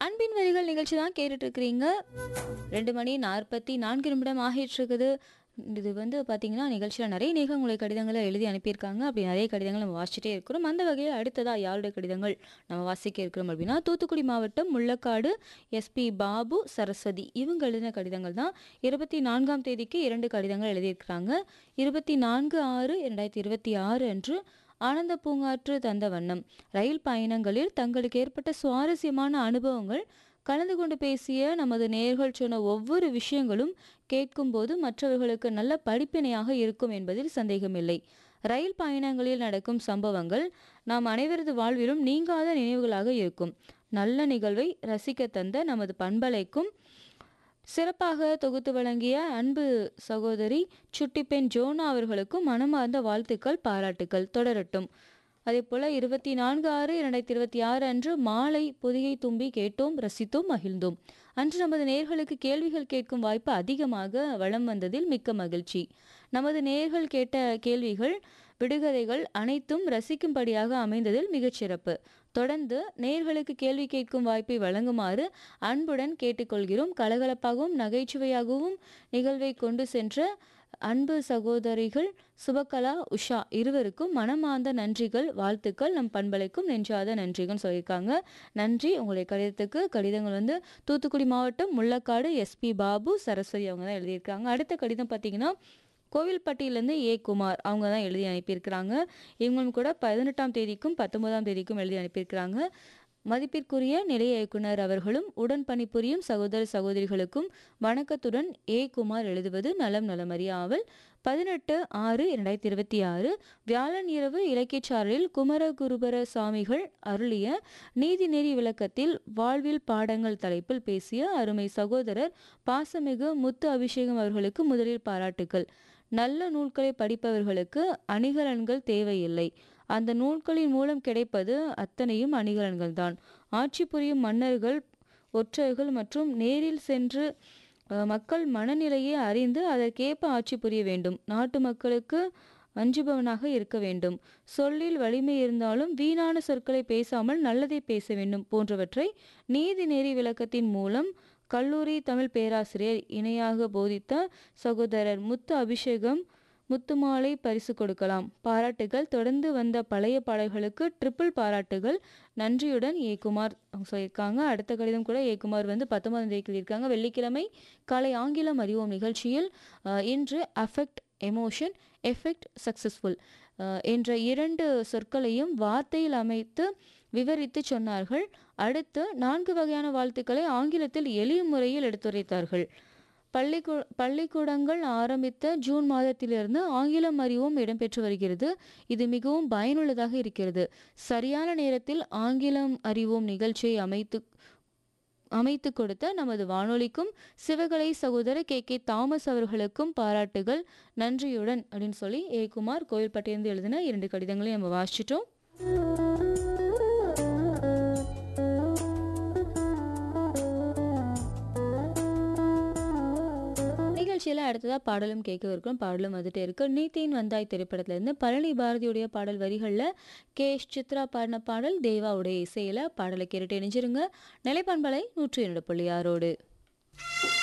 அன்பின் வரிகள் நிகழ்ச்சி தான் கேட்டுட்டு இருக்கிறீங்க ரெண்டு மணி நாற்பத்தி நான்கு நிமிடம் ஆகிட்டு இருக்குது இது வந்து பார்த்தீங்கன்னா நிகழ்ச்சியில் நிறைய நேகம் உங்களை கடிதங்களை எழுதி அனுப்பியிருக்காங்க அப்படி நிறைய கடிதங்கள் நம்ம வாசிச்சுட்டே இருக்கிறோம் அந்த வகையில் அடுத்ததாக யாருடைய கடிதங்கள் நம்ம வாசிக்க இருக்கிறோம் அப்படின்னா தூத்துக்குடி மாவட்டம் முள்ளக்காடு எஸ்பி பாபு சரஸ்வதி இவங்க எழுதின கடிதங்கள் தான் இருபத்தி நான்காம் தேதிக்கு இரண்டு கடிதங்கள் எழுதியிருக்கிறாங்க இருபத்தி நான்கு ஆறு இரண்டாயிரத்தி இருபத்தி ஆறு அன்று ஆனந்த பூங்காற்று தந்த வண்ணம் ரயில் பயணங்களில் தங்களுக்கு ஏற்பட்ட சுவாரஸ்யமான அனுபவங்கள் கலந்து கொண்டு பேசிய நமது நேர்கள் சொன்ன ஒவ்வொரு விஷயங்களும் கேட்கும்போது மற்றவர்களுக்கு நல்ல படிப்பினையாக இருக்கும் என்பதில் சந்தேகமில்லை ரயில் பயணங்களில் நடக்கும் சம்பவங்கள் நாம் அனைவரது வாழ்விலும் நீங்காத நினைவுகளாக இருக்கும் நல்ல நிகழ்வை ரசிக்க தந்த நமது பண்பலைக்கும் சிறப்பாக தொகுத்து வழங்கிய அன்பு சகோதரி சுட்டிப்பெண் ஜோனா அவர்களுக்கும் மனமார்ந்த வாழ்த்துக்கள் பாராட்டுக்கள் தொடரட்டும் அதே போல இருபத்தி நான்கு ஆறு இரண்டாயிரத்தி இருபத்தி ஆறு அன்று மாலை பொதிகை தும்பி கேட்டோம் ரசித்தோம் மகிழ்ந்தோம் அன்று நமது நேர்களுக்கு கேள்விகள் கேட்கும் வாய்ப்பு அதிகமாக வளம் வந்ததில் மிக்க மகிழ்ச்சி நமது நேர்கள் கேட்ட கேள்விகள் விடுகதைகள் அனைத்தும் ரசிக்கும்படியாக அமைந்ததில் மிகச் சிறப்பு தொடர்ந்து நேர்களுக்கு கேள்வி கேட்கும் வாய்ப்பை வழங்குமாறு அன்புடன் கேட்டுக்கொள்கிறோம் கலகலப்பாகவும் நகைச்சுவையாகவும் நிகழ்வை கொண்டு சென்ற அன்பு சகோதரிகள் சுபகலா உஷா இருவருக்கும் மனமார்ந்த நன்றிகள் வாழ்த்துக்கள் நம் பண்பலைக்கும் நெஞ்சாத நன்றிகள் சொல்லியிருக்காங்க நன்றி உங்களுடைய கடிதத்துக்கு கடிதங்கள் வந்து தூத்துக்குடி மாவட்டம் முள்ளக்காடு எஸ்பி பாபு சரஸ்வதி அவங்க தான் எழுதியிருக்காங்க அடுத்த கடிதம் பார்த்தீங்கன்னா கோவில்பட்டியிலேருந்து ஏ குமார் அவங்க தான் எழுதி அனுப்பியிருக்கிறாங்க இவங்களும் கூட பதினெட்டாம் தேதிக்கும் பத்தொன்பதாம் தேதிக்கும் எழுதி அனுப்பியிருக்கிறாங்க மதிப்பிற்குரிய நிலைய இயக்குனர் அவர்களும் உடன் பணிபுரியும் சகோதர சகோதரிகளுக்கும் வணக்கத்துடன் ஏ குமார் எழுதுவது நலம் நலமறிய ஆவல் பதினெட்டு ஆறு இரண்டாயிரத்தி இருபத்தி ஆறு வியாழன் இரவு இலக்கியச்சாரலில் குமரகுருபர சுவாமிகள் அருளிய நீதிநெறி விளக்கத்தில் வாழ்வில் பாடங்கள் தலைப்பில் பேசிய அருமை சகோதரர் பாசமிகு முத்து அபிஷேகம் அவர்களுக்கு முதலில் பாராட்டுக்கள் நல்ல நூல்களை படிப்பவர்களுக்கு அணிகலன்கள் தேவையில்லை அந்த நூல்களின் மூலம் கிடைப்பது அத்தனையும் அணிகலன்கள் தான் ஆட்சி புரியும் மன்னர்கள் ஒற்றர்கள் மற்றும் நேரில் சென்று அஹ், மக்கள் மனநிலையை அறிந்து அதற்கேற்ப ஆட்சி புரிய வேண்டும் நாட்டு மக்களுக்கு அஞ்சுபவனாக இருக்க வேண்டும் சொல்லில் வலிமை இருந்தாலும் வீணான சொற்களை பேசாமல் நல்லதை பேச வேண்டும் போன்றவற்றை நீதி நெறி விளக்கத்தின் மூலம் கல்லூரி தமிழ் பேராசிரியர் இணையாக போதித்த சகோதரர் முத்து அபிஷேகம் முத்துமாலை பரிசு கொடுக்கலாம் பாராட்டுகள் தொடர்ந்து வந்த பழைய பாடல்களுக்கு ட்ரிபிள் பாராட்டுகள் நன்றியுடன் ஏ குமார் அவங்க சொல்லியிருக்காங்க அடுத்த கடிதம் கூட ஏ குமார் வந்து பத்தொன்பதாம் தேதி எழுதியிருக்காங்க வெள்ளிக்கிழமை காலை ஆங்கிலம் அறிவோம் நிகழ்ச்சியில் அஹ், இன்று அஃபெக்ட் எமோஷன் எஃபெக்ட் சக்சஸ்ஃபுல் என்ற இரண்டு சொற்களையும் வார்த்தையில் அமைத்து விவரித்து சொன்னார்கள் அடுத்து நான்கு வகையான வாழ்த்துக்களை ஆங்கிலத்தில் எளிய முறையில் எடுத்துரைத்தார்கள் பள்ளிக்கூ பள்ளிக்கூடங்கள் ஆரம்பித்த ஜூன் மாதத்திலிருந்து ஆங்கிலம் அறிவும் இடம்பெற்று வருகிறது இது மிகவும் பயனுள்ளதாக இருக்கிறது சரியான நேரத்தில் ஆங்கிலம் அறிவோம் நிகழ்ச்சியை அமைத்து அமைத்து கொடுத்த நமது வானொலிக்கும் சிவகலை சகோதரர் கே கே தாமஸ் அவர்களுக்கும் பாராட்டுகள் நன்றியுடன் அப்படின்னு சொல்லி ஏ குமார் கோவில்பட்டியிலிருந்து எழுதின இரண்டு கடிதங்களையும் நம்ம வாசிச்சிட்டோம் நிகழ்ச்சியில் அடுத்ததாக பாடலும் கேட்க இருக்கிறோம் பாடலும் வந்துட்டே இருக்கு நீத்தின் வந்தாய் திரைப்படத்திலிருந்து பழனி பாரதியுடைய பாடல் வரிகளில் கே எஸ் சித்ரா பாடின பாடல் தேவாவுடைய இசையில் பாடலை கேட்டுட்டு இணைஞ்சிருங்க நிலைப்பண்பலை நூற்றி இரண்டு புள்ளி ஆறோடு